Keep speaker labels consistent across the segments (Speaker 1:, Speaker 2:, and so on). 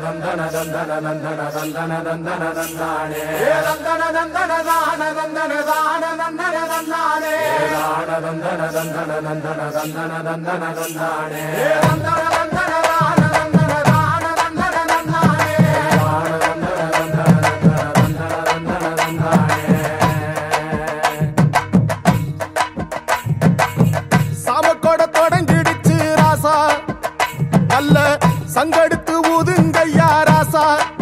Speaker 1: தந்தன தந்தன தந்தன தந்தன தந்தன தந்தானே தந்தன தந்தன தான தந்தன தான தந்தன தந்தானே தான தந்தன தந்தன தந்தன தந்தன தந்தன தந்தானே தந்தன தந்தன தான தந்தன தான தந்தன தந்தானே தான தந்தன தந்தன தந்தன தந்தன தந்தன தந்தானே
Speaker 2: சாமக்கோட தொடங்கிடுச்சு ராசா நல்ல சங்கெடுத்து ஊதுங்கய்யா ராசா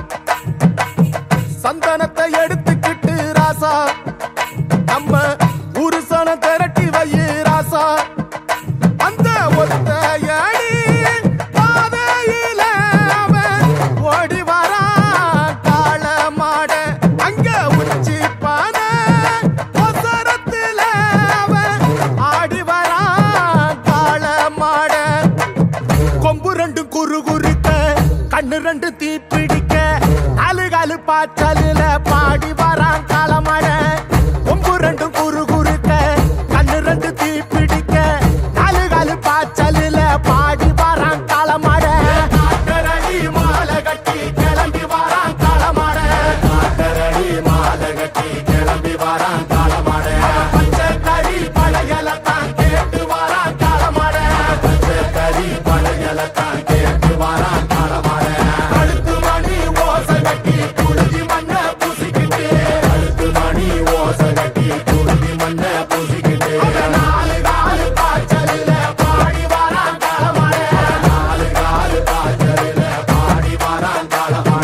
Speaker 2: சந்தனத்தை எடுத்துக்கிட்டு ராசா நம்ம ஊரு சனம் திரட்டி வை ராசா அந்த ஒத்தையடி பாதையில அவன் ஓடி வரான் காள மாட அங்க உச்சி பானை ஒசரத்துல அவன் ஆடி வரான் காள மாட கொம்பு ரெண்டு குறு குறுக்க கண்ணு ரெண்டு தீ பிடிக்க நாலு காலு பாய்ச்சலில பாடி வரான் காலமட கொம்பு ரெண்டு குறு குறுக்க கண்ணு ரெண்டு தீ பிடிக்க நாலு காலு பாய்ச்சலில பாடி வரான் காலமட காட்டரடி மாலை கட்டி கிளம்பி வரான் காலமட காட்டரடி மாலை கட்டி கிளம்பி வரான் காலமட பச்சை கறி பழையல தான் கேட்டு வரான் காலமட பச்சை கறி பழையல தான் கேட்டு வரான் காலமட கழுத்து மணி ஓசை கட்டி குருதி மண்ண பூசிக்கிட்டு கழுத்து மணி ஓசை கட்டி குருதி மண்ண பூசிக்கிட்டு நாலு காலு பாய்ச்சலில பாடி வரான் காலமட நாலு காலு பாய்ச்சலில பாடி வரான் காலமட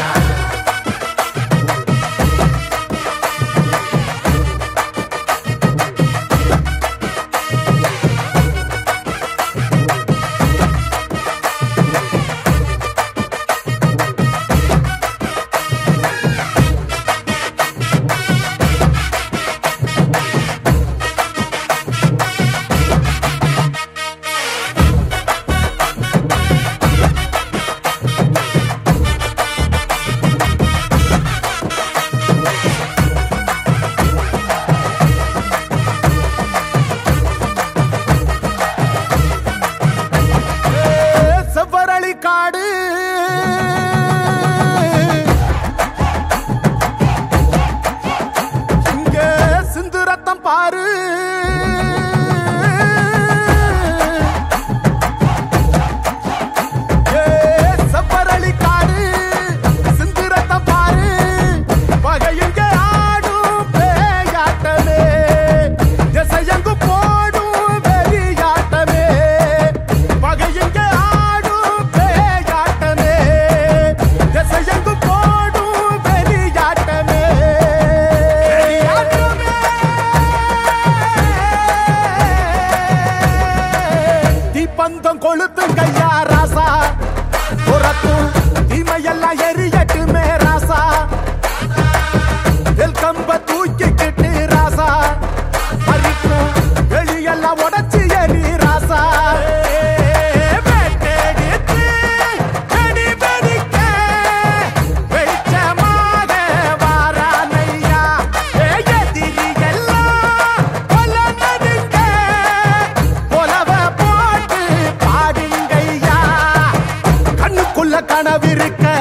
Speaker 2: செவ்வரளி காடு இங்க சிந்து ரத்தம் பாரு ஏ, செவ்வரளி காடு சிந்து ரத்தம் பாரு பகையுங்க ஆடும் பேயாட்டமே திசையங்கு போடும் வெறியாட்டமே பகையுங்க ஆடும் பேயாட்டமே திசையங்கு போடும் வெறியாட்டமே தீப்பந்தம் கொளுத்துங்கய்யா ராசா புறத்தும் தீமையெல்லாம் எரியட்டுமே ராசா வெல் கம்ப தூக்கிக்கிட்டு ராசா அரிக்கும் வெளியெல்லாம் உடச்சி எரி ராசா வெட்டெடுத்து வெடி வெடிக்க வெளிச்சமாக வாரானையா. ஏ எதிரி எல்லாம் கொல நடுங்க. கொலவ போட்டு பாடுங்கய்யா. கண்ணுக்குள்ள கனவிருக்க